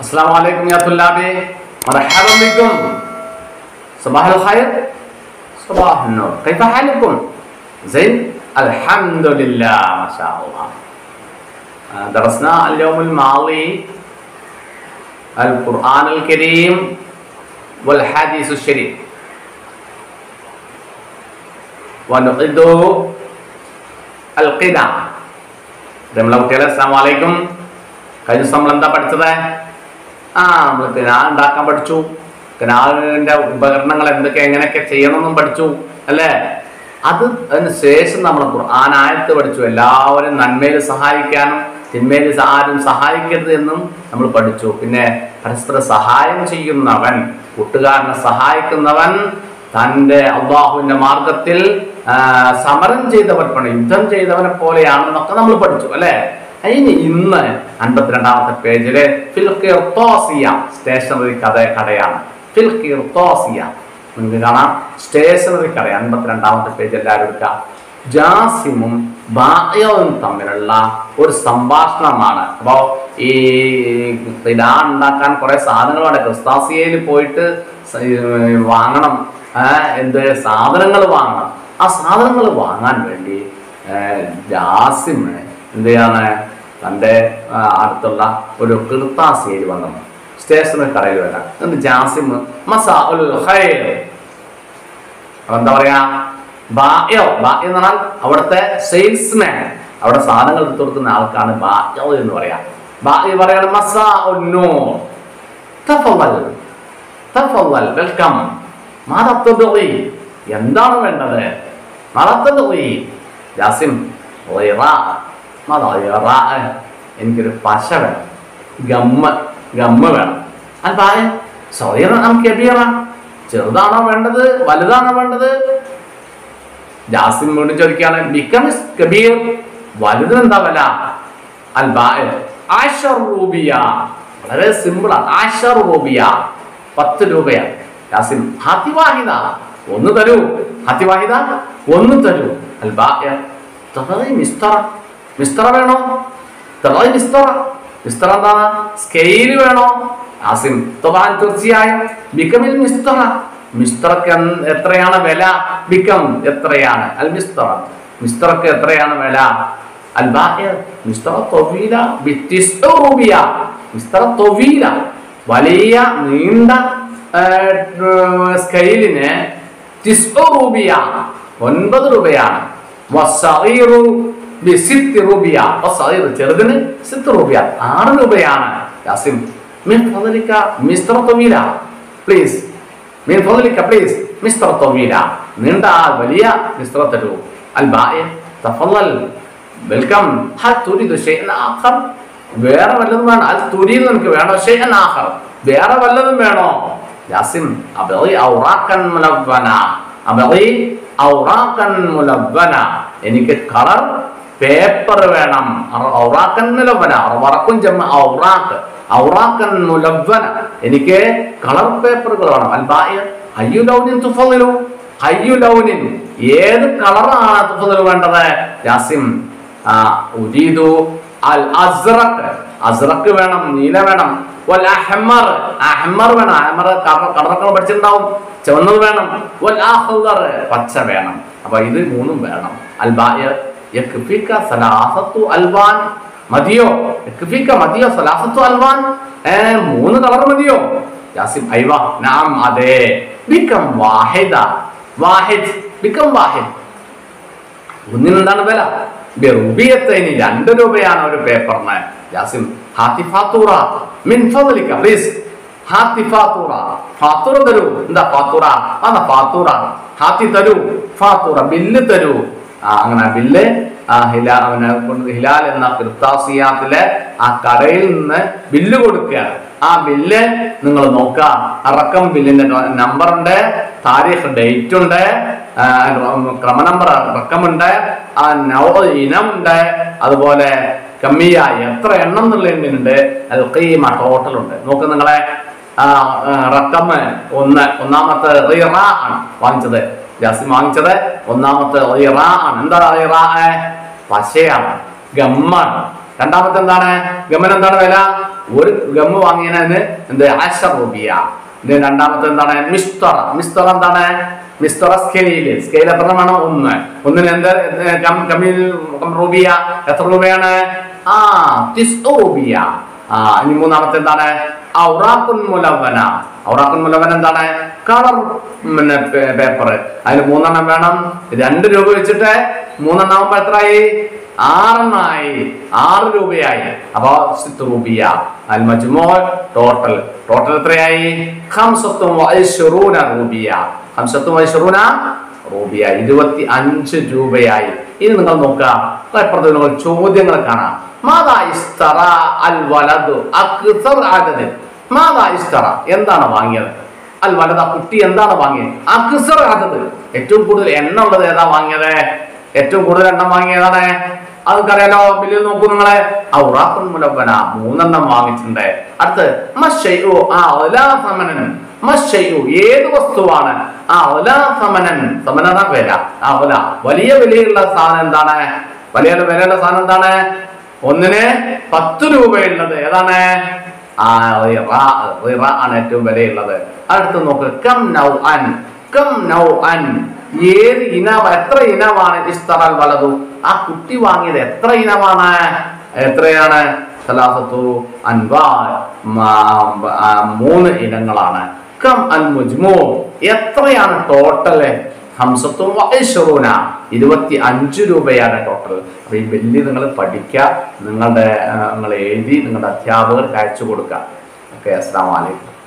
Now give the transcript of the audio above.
السلام عليكم يا طلابي مرحبا بكم صباح الخير صباح النور كيف حالكم زين الحمد لله ما شاء الله آه، درسنا اليوم الماضي القرآن الكريم والحديث الشريف ونعيد القدع നമ്മളെ കുട്ടികളെ അസ്സാം വലൈക്കും കഴിഞ്ഞ ദിവസം നമ്മൾ എന്താ പഠിച്ചത് ആ നമ്മൾ കിനാൽ ഉണ്ടാക്കാൻ പഠിച്ചു കിനാലിന്റെ ഉപകരണങ്ങൾ എന്തൊക്കെ എങ്ങനെയൊക്കെ ചെയ്യണമെന്നും പഠിച്ചു അല്ലേ അത് അതിന് ശേഷം നമ്മൾ ഖുർആനായത്ത് പഠിച്ചു എല്ലാവരും നന്മയിൽ സഹായിക്കാനും തിന്മയിൽ ആരും സഹായിക്കരുത് എന്നും നമ്മൾ പഠിച്ചു പിന്നെ പരസ്പര സഹായം ചെയ്യുന്നവൻ കൂട്ടുകാരനെ സഹായിക്കുന്നവൻ തൻ്റെ അള്ളാഹുവിന്റെ മാർഗത്തിൽ ആ, സമരം ചെയ്തവൻ യുദ്ധം ചെയ്തവനെ പോലെയാണെന്നൊക്കെ നമ്മൾ പഠിച്ചു അല്ലെ ഇനി ഇന്ന് അൻപത്തിരണ്ടാമത്തെ പേജില് ഫിൽക്കിർത്തോസിയ സ്റ്റേഷനറി കഥ കടയാണ് ഫിൽക്കിർത്തോസിയ നിങ്ങൾക്ക് കാണാം സ്റ്റേഷനറി കട അൻപത്തിരണ്ടാമത്തെ പേജ് എല്ലാവരും എടുക്കുക ജാസിമും ബായവും തമ്മിലുള്ള ഒരു സംഭാഷണമാണ് അപ്പോ ഈ ഇടാ ഉണ്ടാക്കാൻ കുറെ സാധനങ്ങൾ വേണം ക്രിസ്താസിയയിൽ പോയിട്ട് സ- ഈ വാങ്ങണം ആ, എന്ത് സാധനങ്ങൾ വാങ്ങണം ആ സാധനങ്ങൾ വാങ്ങാൻ വേണ്ടി ആ, ജാസിം എന്ത് ചെയ്യാണ് തൻ്റെ ആ, അടുത്തുള്ള ഒരു കിർത്താസിയയിൽ വന്നത് സ്റ്റേഷനറി കടയിൽ വരാം എന്നിട്ട് ജാസിം മസാ ഉൽ ഖൈർ അപ്പൊ എന്താ പറയാ ബായോ ബായോ എന്ന് പറഞ്ഞാൽ അവിടുത്തെ സെയിൽസ്മാൻ അവിടെ സാധനങ്ങൾ എടുത്തു കൊടുക്കുന്ന ആൾക്കാണ് ബായോ എന്ന് പറയാ ബായോ പറയാണ് മസാ ഉന്നൂർ തഫവൽ തഫവൽ വെൽക്കം മാതത്വബി എന്താണ് വേണ്ടത് മാതത്വബി ജാസിം ളിറാ. മാതാ ളിറാ. എനിക്കൊരു പശ വേണം ഗമ്മ ഗമ്മ വേണം അൽബായ സൊയറ കബീറ ചെറുതാണോ വേണ്ടത് വലുതാണോ വേണ്ടത് ജാസിം വീണ്ടും ചോദിക്കുകയാണ് ബിക്കമിസ് കബീർ വലുതിന് എന്താ വില അൽബായ ആഷർ റൂബിയ വളരെ സിമ്പിളാണ് ആഷർ റൂബിയ പത്ത് രൂപയാണ് ജാസിം ഹാത്തിവാഹിദ ഒന്ന് തരൂ ഹാത്തിവാഹിദ ഒന്ന് തരൂ അൽബായ തറയി മിസ്തറ മിസ്തറ വേണോ തറയി മിസ്തറ മിസ്തറ എന്താണ് സ്കെയിൽ വേണോ ആസിം തൊബാൻ തീർച്ചയായും ബിക്കമിൽ മിസ്തറ മിസ്തറക്ക് എന്ത്- എത്രയാണ് വില ബിക്കം എത്രയാണ് അൽ മിസ്തറ മിസ്തറക്ക് എത്രയാണ് വില അൽ ബാഹിർ മിസ്തറ തൊവീല ബിത്തിസ്ഉ റൂബിയ മിസ്തറ തൊവീല വലിയ നീണ്ട ആ, സ്കെയിലിന് തിസ്ഉ റൂബിയ ഒൻപത് രൂപയാണ് വസ്സഗീറു ബിസിത്ത് റൂബിയ വസ്സഗീർ ചെറുതിന് സിത്ത് റൂബിയ ആറ് രൂപയാണ് യാസിം മിൻ ഫضلك മിസ്റ്റർ തൊവീല പ്ലീസ് മിൻ ഫضلك പ്ലീസ് മിസ്റ്റർ തൊവീല നീണ്ട ആ വലിയ മിസ്റ്റർ തരൂ അൽ ബായ തഫضل വെൽക്കം ഹൽ തുരിദു ഷൈഅൻ ആഖർ വേറെ വല്ലതും വേണം അൽ തുരീദ് നിനക്ക് വേണോ ഷൈഅൻ ആഖർ വേറെ വല്ലതും വേണോ യാസിം അബഗി ഔറാഖൻ മുലവ്വന അബഗി ഔറാഖൻ മുലവ്വന എനിക്ക് കളർ പേപ്പർ വേണം അറ- ഔറാഖൻ മുലവ്വന വറക്കും ജമ്മ ഔറാഖ് ഔറാഖൻ മുലവ്വന എനിക്ക് കളർ പേപ്പറുകൾ വേണം അൽബായ അയ്യു ലൗനിൻ തുഫദിലു അയ്യു ലൗനിൻ ഏത് കളറാണ് തുഫദിലു വേണ്ടത് യാസിം ആ, ഉരീദു അൽ അസ്റഖ് അസ്റഖ് വേണം നീല വേണം വൽ അഹ്മർ അഹ്മർ വേണം അഹ്മർ കളറൊക്കെ പഠിച്ചിട്ടുണ്ടാവും ചുവന്നത് വേണം വൽ അഖ്ദർ പച്ച വേണം അപ്പൊ ഇത് മൂന്നും വേണം അൽ ബായ യക്ഫിക സലാസത്തു അൽവാൻ മതിയോ യക്ഫിക മതിയോ സലാസത്തു അൽവാൻ ഏ മൂന്ന് കളർ മതിയോ യാസിം ഐവ നാം അതെ ബിക്കം വാഹിദ വാഹിദ് ബിക്കം വാഹിദ് ഒന്നിന് എന്താണ് വില ബെറുബിയത്തൈന് രണ്ട് രൂപയാണ് ഒരു പേപ്പറിന് യാസിം ഹാത്തി ഫാത്തൂറ മിൻ ഫضلك പ്ലീസ് ഹാത്തി ഫാത്തൂറ ഫാത്തൂറ തരൂ എന്താ ഫാത്തൂറ അതാ ഫാത്തൂറ ഹാത്തി തരൂ ഫാത്തൂറ ബില്ല് തരൂ ആ അങ്ങനെ ബില്ല് ആ ഹിലാ അവനെ കൊണ്ട് ഹിലാൽ എന്ന കൃത്താസിയാത്തിലെ ആ കടയിൽ നിന്ന് ബില്ല് കൊടുക്കുകയാണ് ആ ബില്ല് നിങ്ങൾ നോക്കുക ആ റക്കം ബില്ലിന്റെ നമ്പർ ഉണ്ട് താരീഖ് ഡേറ്റ് ഉണ്ട് ആ, ക്രമ നമ്പർ റക്കമുണ്ട് ആ നൗ ഇനമുണ്ട് അതുപോലെ കമ്മിയ എത്ര എണ്ണം എന്നുള്ള എണ്ണിനുണ്ട് അത് കീമ ടോട്ടൽ ഉണ്ട് നോക്ക് നിങ്ങളെ ആ, ആ, റക്കം ഒന്ന് ഒന്നാമത്തെ റിറ ആണ് വാങ്ങിച്ചത് ജാസിം വാങ്ങിച്ചത് ഒന്നാമത്തെ റിറ ആണ് എന്താ റിറ പശയാണ് ഗമ്മാണ് രണ്ടാമത്തെ എന്താണ് ഗമ്മൻ എന്താണ് വില ഒരു ഗമ്മ് വാങ്ങിയതിന് എന്ത് ആശർ റുബിയ ഇത് രണ്ടാമത്തെ എന്താണ് മിസ്തറ മിസ്തറ എന്താണ് മിസ്തറ സ്കെയില് സ്കെയിൽ എത്ര വേണം ഒന്ന് ഒന്നിന് എന്ത് ഏ, കം- കമ്മിൽ കം റുബിയ എത്ര രൂപയാണ് ആ തിസ് റുബിയ ആ ഇനി മൂന്നാമത്തെ എന്താണ് ഔറാഖുൻ മുലവന ഔറാഖുൻ മുലവന എന്താണ് കളർ പിന്നെ പേപ്പർ അതിന് മൂന്നെണ്ണം വേണം രണ്ട് രൂപ വെച്ചിട്ട് മൂന്നെണ്ണം ആകുമ്പോ എത്രയായി ആറെണ്ണമായി ആറ് രൂപയായി അപ്പൊ സിത്ത് റൂബിയ അൽ മജ്മൂൽ ടോട്ടൽ ടോട്ടൽ എത്രയായി ഖംസത്തും വൈശ്റൂന റൂബിയ ഖംസത്തും വൈശ്റൂന റൂബിയ ഇരുപത്തി അഞ്ച് രൂപയായി ഇനി നിങ്ങൾ നോക്കുക അപ്പുറത്ത് നിങ്ങൾ ചോദ്യങ്ങൾ കാണാം മാതാ ഇസ്തറ അൽ വലതു അക്സർ ആദത് മാതാ ഇസ്തറ എന്താണ് വാങ്ങിയത് അൽ വലത് ആ കുട്ടി എന്താണ് വാങ്ങിയത് അക്സർ ആദത് ഏറ്റവും കൂടുതൽ എണ്ണ ഉള്ളത് ഏതാ വാങ്ങിയത് ഏറ്റവും കൂടുതൽ എണ്ണം വാങ്ങിയതാണ് അതൊക്കറിയാലോ ബില്ലിൽ നോക്കൂ നിങ്ങളെ ഔറാഖുൽ മുലവന മൂന്നെണ്ണം വാങ്ങിച്ചിട്ടുണ്ട് അടുത്ത് മശ്ശൈഉ ആ ഒലാ സമനൻ മശ്ശൈഉ ഏത് വസ്തുവാണ് ആ ഒലാ സമനൻ സമനന വില ആ ഒല വലിയ വിലയുള്ള സാധനം എന്താണ് വലിയ വിലയുള്ള സാധനം എന്താണ് ഒന്നിന് പത്ത് രൂപയുള്ളത് ഏതാണ് ആ റിറ, റിറ ആണ് ഏറ്റവും വിലയുള്ളത് അടുത്ത് നോക്ക് കം നൗ അൻ കം നൗ അൻ ഏത് ഇനവ എത്ര ഇനമാണ് ഇസ്തറൽ വലതു ആ കുട്ടി വാങ്ങിയത് എത്ര ഇനമാണ് എത്രയാണ് സലാസത്തു അൻവാ മ- ആ, മൂന്ന് ഇനങ്ങളാണ് കം അൽ മുജ്മു എത്രയാണ് ടോട്ടല് ഹംസത്തും വൈശ്വറൂന ഇരുപത്തി അഞ്ച് രൂപയാണ് ടോട്ടൽ അപ്പൊ ഈ ബില്ല് നിങ്ങൾ പഠിക്കുക നിങ്ങളുടെ നിങ്ങൾ എഴുതി നിങ്ങളുടെ അധ്യാപകർക്ക് അയച്ചു കൊടുക്കുക ഓക്കെ അസ്സാം വലൈക്കും